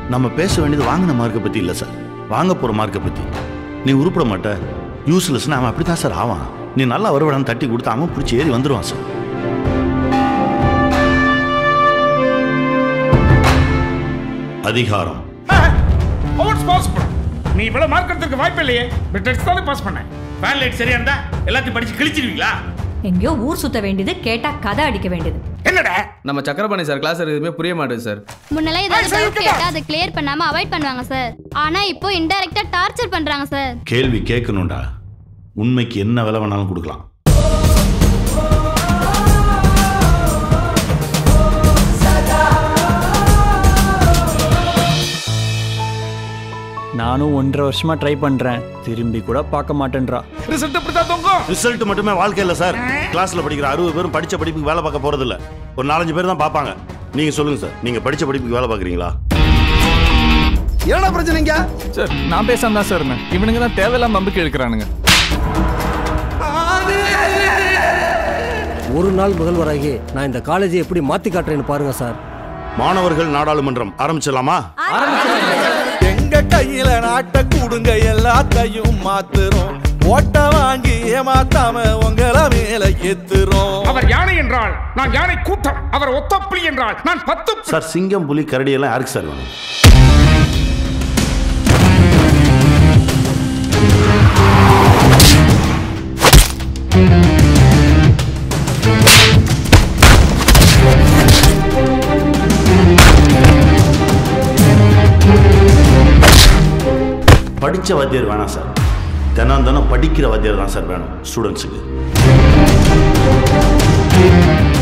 நம்ம பேச வேண்டியது வாங்கின மார்க்கை பற்றி இல்லை சார் வாங்க போகிற மார்க்கை பற்றி நீ உருப்பிட மாட்ட யூஸ்லெஸ்னா அவன் அப்படி தான் சார் ஆவான் நீ நல்லா வருவடான்னு தட்டி கொடுத்து அவன் பிடிச்சி ஏறி வந்துடுவான் சார் அதிகாரம் அவுட்ஸ் பாசிபிள் நீ இவ்வளவு மார்க் எடுத்துக்க வாய்ப்பு இல்லையே பிட் டெஸ்ட் தானே பாஸ் பண்ணேன் ஃபேன் லைட் சரியா இருந்தா எல்லாத்தையும் படிச்சு கிழிச்சிருவீங்களா எங்கேயோ ஊர் சுத்த வேண்டியது கேட்டா கதை அடிக்க வேண்டியது என்னடா நம்ம சக்கரபாணி சார் கிளாஸ் எதுவுமே புரிய மாட்டேது சார் முன்னெல்லாம் ஏதாவது டவுட் கேட்டா அதை கிளியர் பண்ணாம அவாய்ட் பண்ணுவாங்க சார் ஆனா இப்போ இன்டைரக்டா டார்ச்சர் பண்றாங்க சார் கேள்வி கேட்கணும்டா உண்மைக்கு என்ன விலை வேணாலும் கொடுக்கலாம் நானும் ஒன்றரை வருஷமா ட்ரை பண்றேன் திரும்பி கூட பார்க்க மாட்டேன்றா ரிசல்ட் இப்படி தான் தொங்கும் ரிசல்ட் மட்டுமே வாழ்க்கை இல்லை சார் கிளாஸ்ல படிக்கிற அறுபது பேரும் படிச்ச படிப்புக்கு வேலை பார்க்க போறது இல்ல ஒரு நாலஞ்சு பேர் தான் பார்ப்பாங்க நீங்க சொல்லுங்க சார் நீங்க படிச்ச படிப்புக்கு வேலை பார்க்குறீங்களா என்னடா பிரச்சனைங்க சார் நான் பேசாம தான் சார் இருந்தேன் இவனுங்க தான் தேவையில்லாம நம்பிக்கை எடுக்கிறானுங்க ஒரு நாள் முதல்வராகி நான் இந்த காலேஜை எப்படி மாத்தி காட்டுறேன்னு பாருங்க சார் மாணவர்கள் நாடாளுமன்றம் ஆரம்பிச்சிடலாமா எங்க கையில நாட்டை கூடுங்க எல்லாத்தையும் மாத்துறோம் ஓட்ட வாங்கி ஏமாத்தாம உங்களை மேல ஏத்துறோம் அவர் யானை என்றால் நான் யானை கூட்டம் அவர் ஒத்தப்புலி என்றால் நான் பத்து புலி. சார் சிங்கம் புலி கரடி எல்லாம் யாருக்கு சார் வேணும் படிச்ச வாத்தியார் வேணாம் சார் தினம் தினம் படிக்கிற வாத்தியார் தான் சார் வேணும் ஸ்டூடெண்ட்ஸுக்கு